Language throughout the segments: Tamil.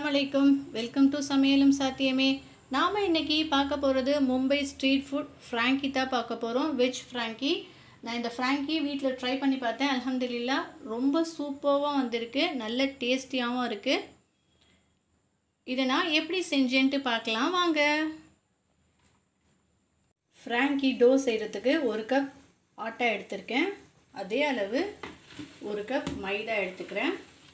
அஸ்ஸலாமு அலைக்கும் வெல்கம் டு சமையலும் சாத்தியமே நாம் இன்னைக்கு பார்க்க போகிறது மும்பை ஸ்ட்ரீட் ஃபுட் ஃப்ராங்கி தான் பார்க்க போகிறோம் வெஜ் ஃப்ராங்கி நான் இந்த ஃப்ராங்கி வீட்டில் ட்ரை பண்ணி பார்த்தேன் அல்ஹம்துலில்லா ரொம்ப சூப்பராகவும் வந்திருக்கு நல்ல டேஸ்டியாகவும் இருக்குது இதை நான் எப்படி செஞ்சேன்ட்டு பார்க்கலாம் வாங்க ஃப்ராங்கி டோ செய்கிறதுக்கு ஒரு கப் ஆட்டா எடுத்திருக்கேன் அதே அளவு ஒரு கப் மைதா எடுத்துக்கிறேன்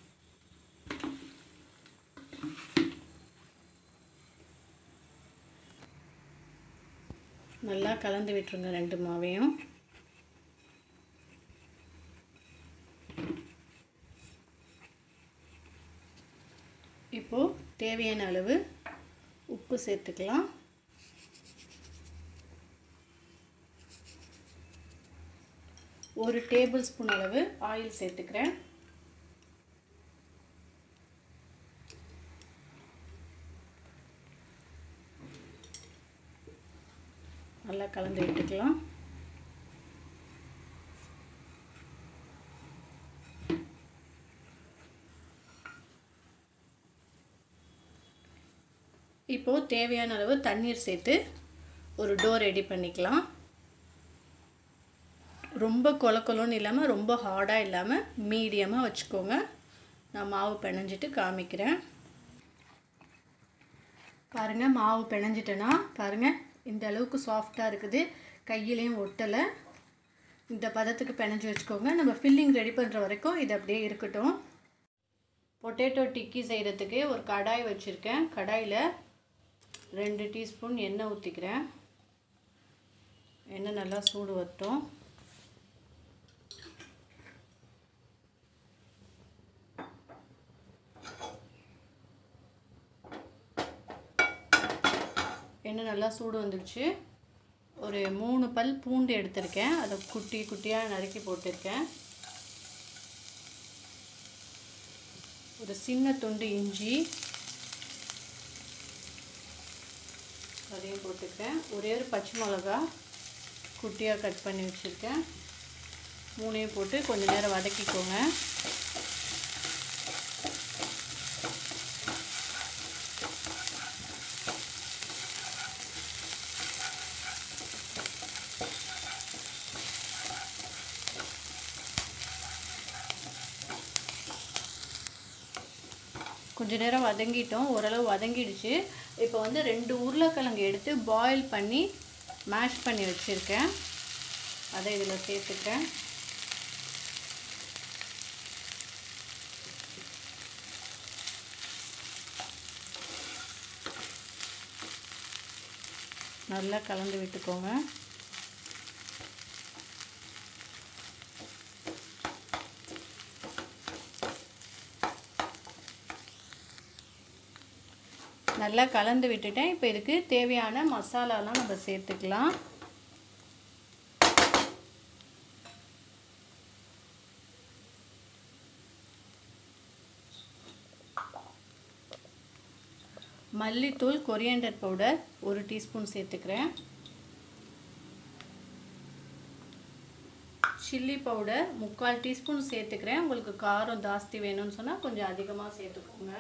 நல்லா கலந்து விட்டுருங்க ரெண்டு மாவையும் இப்போது தேவையான அளவு உப்பு சேர்த்துக்கலாம் ஒரு டேபிள் ஸ்பூன் அளவு ஆயில் சேர்த்துக்கிறேன் நல்லா கலந்து விட்டுக்கலாம் இப்போது தேவையான அளவு தண்ணீர் சேர்த்து ஒரு டோ ரெடி பண்ணிக்கலாம் ரொம்ப கொல கொலன்னு இல்லாமல் ரொம்ப ஹார்டாக இல்லாமல் மீடியமாக வச்சுக்கோங்க நான் மாவு பிணைஞ்சிட்டு காமிக்கிறேன் பாருங்கள் மாவு பிணைஞ்சிட்டேன்னா பாருங்கள் இந்த அளவுக்கு சாஃப்டாக இருக்குது கையிலையும் ஒட்டலை இந்த பதத்துக்கு பிணைஞ்சி வச்சுக்கோங்க நம்ம ஃபில்லிங் ரெடி பண்ணுற வரைக்கும் இது அப்படியே இருக்கட்டும் பொட்டேட்டோ டிக்கி செய்கிறதுக்கு ஒரு கடாய் வச்சுருக்கேன் கடாயில் ரெண்டு டீஸ்பூன் எண்ணெய் ஊற்றிக்கிறேன் எண்ணெய் நல்லா சூடு வரட்டும் எண்ணெய் நல்லா சூடு வந்துடுச்சு ஒரு மூணு பல் பூண்டு எடுத்திருக்கேன் அதை குட்டி குட்டியாக நறுக்கி போட்டிருக்கேன் ஒரு சின்ன துண்டு இஞ்சி அதையும் போட்டுக்கிறேன் ஒரே ஒரு பச்சை மிளகா குட்டியாக கட் பண்ணி வச்சுருக்கேன் மூணையும் போட்டு கொஞ்சம் நேரம் வதக்கிக்கோங்க கொஞ்ச நேரம் வதங்கிட்டோம் ஓரளவு வதங்கிடுச்சு இப்போ வந்து ரெண்டு உருளைக்கிழங்கு எடுத்து பாயில் பண்ணி மேஷ் பண்ணி வச்சுருக்கேன் அதை இதில் சேர்த்துக்கிறேன் நல்லா கலந்து விட்டுக்கோங்க நல்லா கலந்து விட்டுட்டேன் இப்போ இதுக்கு தேவையான மசாலாலாம் நம்ம சேர்த்துக்கலாம் மல்லித்தூள் கொரியண்டர் பவுடர் ஒரு டீஸ்பூன் சேர்த்துக்கிறேன் சில்லி பவுடர் முக்கால் டீஸ்பூன் சேர்த்துக்கிறேன் உங்களுக்கு காரம் ஜாஸ்தி வேணும்னு சொன்னால் கொஞ்சம் அதிகமாக சேர்த்துக்கோங்க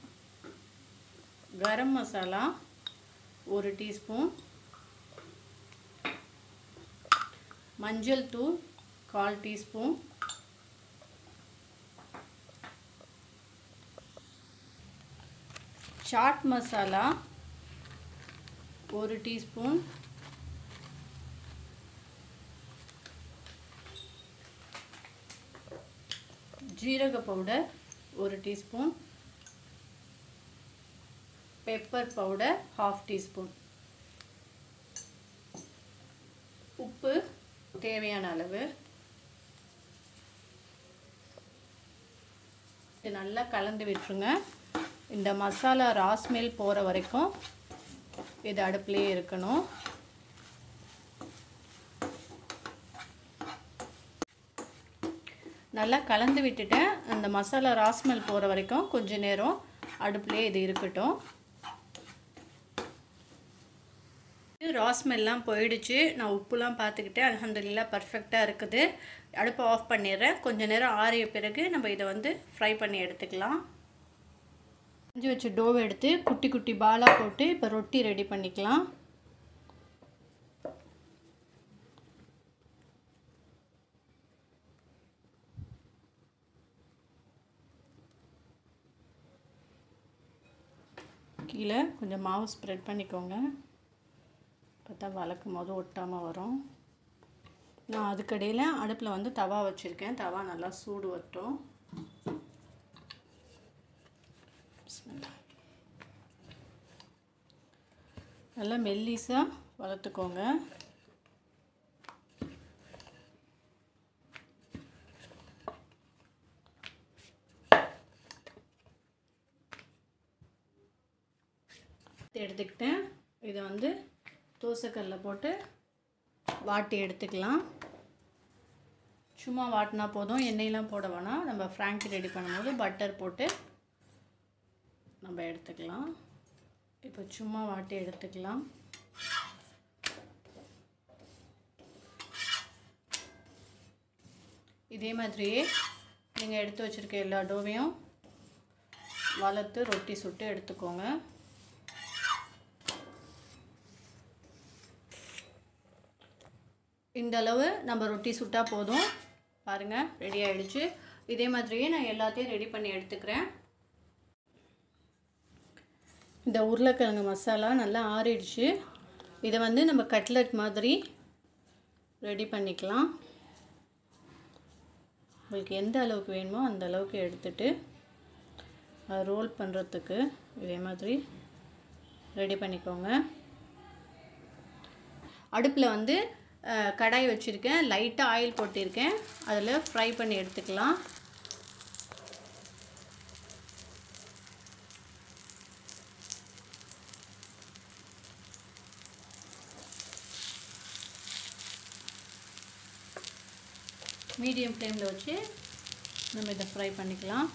கரம் மசாலா ஒரு டீஸ்பூன் மஞ்சள் தூள் கால் டீஸ்பூன் சாட் மசாலா ஒரு டீஸ்பூன் ஜீரக பவுடர் ஒரு teaspoon pepper powder half teaspoon உப்பு தேவையான அளவு இது நல்லா கலந்து விட்டுருங்க இந்த மசாலா ராஸ்மெல் போகிற வரைக்கும் இது அடுப்புலேயே இருக்கணும் நல்லா கலந்து விட்டுட்டேன் அந்த மசாலா ராஸ்மெல் போகிற வரைக்கும் கொஞ்ச நேரம் அடுப்புலேயே இது இருக்கட்டும் ராஸ்மெல்லாம் போயிடுச்சு நான் உப்புலாம் பார்த்துக்கிட்டேன் அலமதுல்லா பர்ஃபெக்டாக இருக்குது அடுப்பை ஆஃப் பண்ணிடுறேன் கொஞ்ச நேரம் ஆறிய பிறகு நம்ம இதை வந்து ஃப்ரை பண்ணி எடுத்துக்கலாம் செஞ்சு வச்ச டோவை எடுத்து குட்டி குட்டி பாலாக போட்டு இப்போ ரொட்டி ரெடி பண்ணிக்கலாம் கீழே கொஞ்சம் மாவு ஸ்ப்ரெட் பண்ணிக்கோங்க பார்த்தா வளர்க்கும் போது ஒட்டாமல் வரும் நான் அதுக்கடையில் அடுப்பில் வந்து தவா வச்சுருக்கேன் தவா நல்லா சூடு வரட்டும் பிஸ்மில்லா. நல்லா மெல்லிஸாக வளர்த்துக்கோங்க எடுத்துக்கிட்டேன் இதை வந்து தோசைக்கல்லில் போட்டு வாட்டி எடுத்துக்கலாம் சும்மா வாட்டினா போதும் எண்ணெயெலாம் போட வேணாம் நம்ம ஃப்ராங்கி ரெடி பண்ணும்போது பட்டர் போட்டு நம்ம எடுத்துக்கலாம் இப்போ சும்மா வாட்டி எடுத்துக்கலாம் இதே மாதிரியே நீங்கள் எடுத்து வச்சுருக்க எல்லா டோவையும் வளர்த்து ரொட்டி சுட்டு எடுத்துக்கோங்க இந்த அளவு நம்ம ரொட்டி சுட்டால் போதும் பாருங்கள் ரெடி ஆகிடுச்சு இதே மாதிரியே நான் எல்லாத்தையும் ரெடி பண்ணி எடுத்துக்கிறேன் இந்த உருளைக்கிழங்கு மசாலா நல்லா ஆறிடுச்சு இதை வந்து நம்ம கட்லெட் மாதிரி ரெடி பண்ணிக்கலாம் உங்களுக்கு எந்த அளவுக்கு வேணுமோ அந்த அளவுக்கு எடுத்துட்டு அதை ரோல் பண்ணுறதுக்கு இதே மாதிரி ரெடி பண்ணிக்கோங்க அடுப்பில் வந்து அஹ், கடாய் வச்சுருக்கேன் லைட்டாக ஆயில் போட்டிருக்கேன் அதில் ஃப்ரை பண்ணி எடுத்துக்கலாம் மீடியம் ஃப்ளேமில் வச்சு நம்ம இதை ஃப்ரை பண்ணிக்கலாம்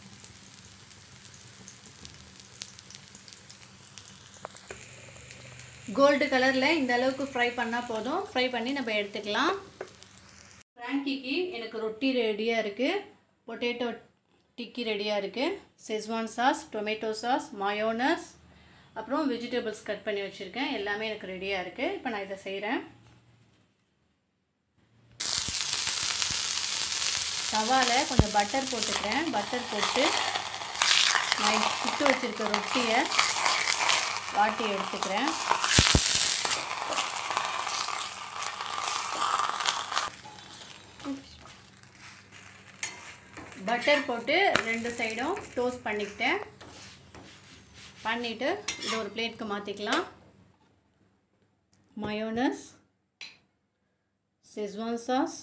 கோல்டு கலரில் இந்த அளவுக்கு ஃப்ரை பண்ணால் போதும் ஃப்ரை பண்ணி நம்ம எடுத்துக்கலாம் ஃப்ராங்கிக்கு எனக்கு ரொட்டி ரெடியாக இருக்குது பொட்டேட்டோ டிக்கி ரெடியாக இருக்குது Schezwan sauce tomato sauce mayonnaise அப்புறம் வெஜிடபிள்ஸ் கட் பண்ணி வச்சுருக்கேன் எல்லாமே எனக்கு ரெடியாக இருக்குது இப்போ நான் இதை செய்கிறேன் தவாவில் கொஞ்சம் பட்டர் போட்டுக்கிறேன் பட்டர் போட்டு நான் சுட்டு வச்சுருக்க ரொட்டியை வாட்டி எடுத்துக்கிறேன் பட்டர் போட்டு ரெண்டு சைடும் டோஸ்ட் பண்ணிக்கிட்டேன் பண்ணிவிட்டு இதை ஒரு பிளேட்க்கு மாற்றிக்கலாம் mayonnaise Schezwan sauce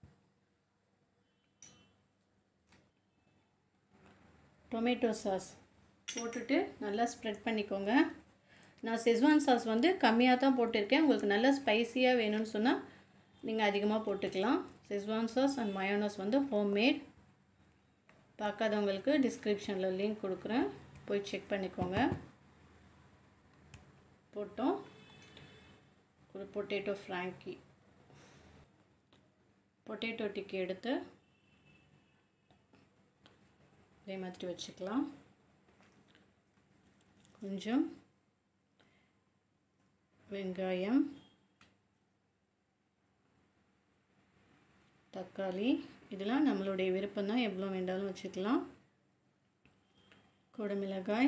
tomato sauce போட்டுட்டு நல்லா ஸ்ப்ரெட் பண்ணிக்கோங்க நான் செஸ்வான் சாஸ் வந்து கம்மியாக தான் போட்டிருக்கேன் உங்களுக்கு நல்லா ஸ்பைசியாக வேணும்னு சொன்னால் நீங்கள் அதிகமாக போட்டுக்கலாம் செஸ்வான் சாஸ் அண்ட் மயோனஸ் வந்து ஹோம்மேட் பார்க்காதவங்களுக்கு டிஸ்கிரிப்ஷனில் லிங்க் கொடுக்குறேன் போய் செக் பண்ணிக்கோங்க போட்டோம் ஒரு பொட்டேட்டோ ஃப்ராங்கி பொட்டேட்டோ டிக்கி எடுத்து இதே மாதிரி வச்சுக்கலாம் கொஞ்சம் வெங்காயம் தக்காளி இதெல்லாம் நம்மளுடைய விருப்பம் தான் எவ்வளோ வேண்டாலும் வச்சுக்கலாம் குடமிளகாய்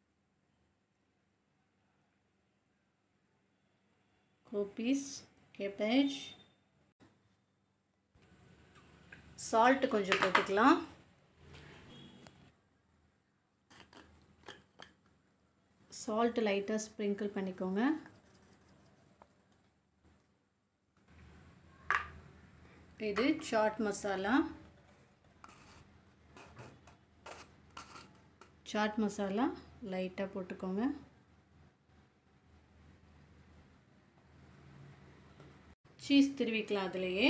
கோபீஸ் கேபேஜ் சால்ட் கொஞ்சம் போட்டுக்கலாம் சால்ட் லைட்டாக ஸ்ப்ரிங்கிள் பண்ணிக்கோங்க இது சாட் மசாலா சாட் மசாலா லைட்டாக போட்டுக்கோங்க சீஸ் திருவிக்கலாம் அதுலேயே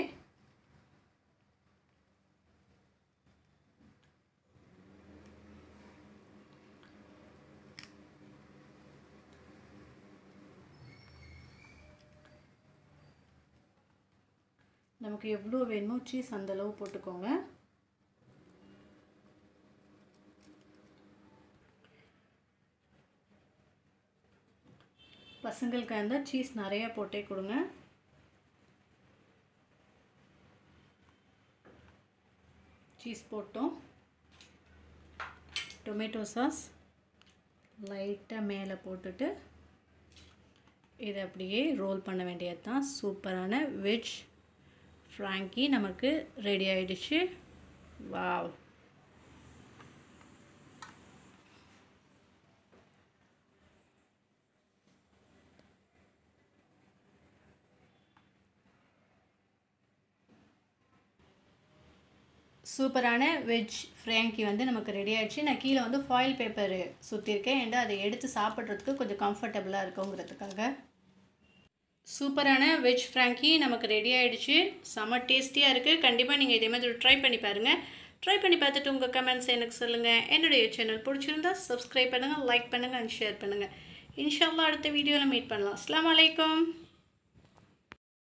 நமக்கு எவ்வளோ வேணுமோ சீஸ் அந்த அளவு போட்டுக்கோங்க பசங்களுக்கு இருந்தால் சீஸ் நிறையா போட்டே கொடுங்க சீஸ் போட்டோம் டொமேட்டோ சாஸ் லைட்டாக மேலே போட்டுட்டு இதை அப்படியே ரோல் பண்ண வேண்டியது தான் சூப்பரான வெஜ் ஃப்ராங்கி நமக்கு ரெடி ஆயிடுச்சு வாவ் சூப்பரான வெஜ் ஃப்ராங்கி வந்து நமக்கு ரெடி ஆயிடுச்சு நான் கீழே வந்து ஃபாயில் பேப்பர் சுற்றிருக்கேன் ஏன்டா அதை எடுத்து சாப்பிட்றதுக்கு கொஞ்சம் கம்ஃபர்டபுளாக இருக்குங்கிறதுக்காக சூப்பரான வெஜ் ஃப்ராங்கி நமக்கு ரெடி ஆயிடுச்சு செம்ம டேஸ்டியாக இருக்குது கண்டிப்பாக நீங்கள் இதே மாதிரி ட்ரை பண்ணி பாருங்கள் ட்ரை பண்ணி பார்த்துட்டு உங்கள் கமெண்ட்ஸ் எனக்கு சொல்லுங்கள் என்னுடைய சேனல் பிடிச்சிருந்தா சப்ஸ்கிரைப் பண்ணுங்கள் லைக் பண்ணுங்கள் அண்ட் ஷேர் பண்ணுங்கள் இன்ஷால்லா அடுத்த வீடியோவில் மீட் பண்ணலாம் அஸ்லாம் வலைக்கம்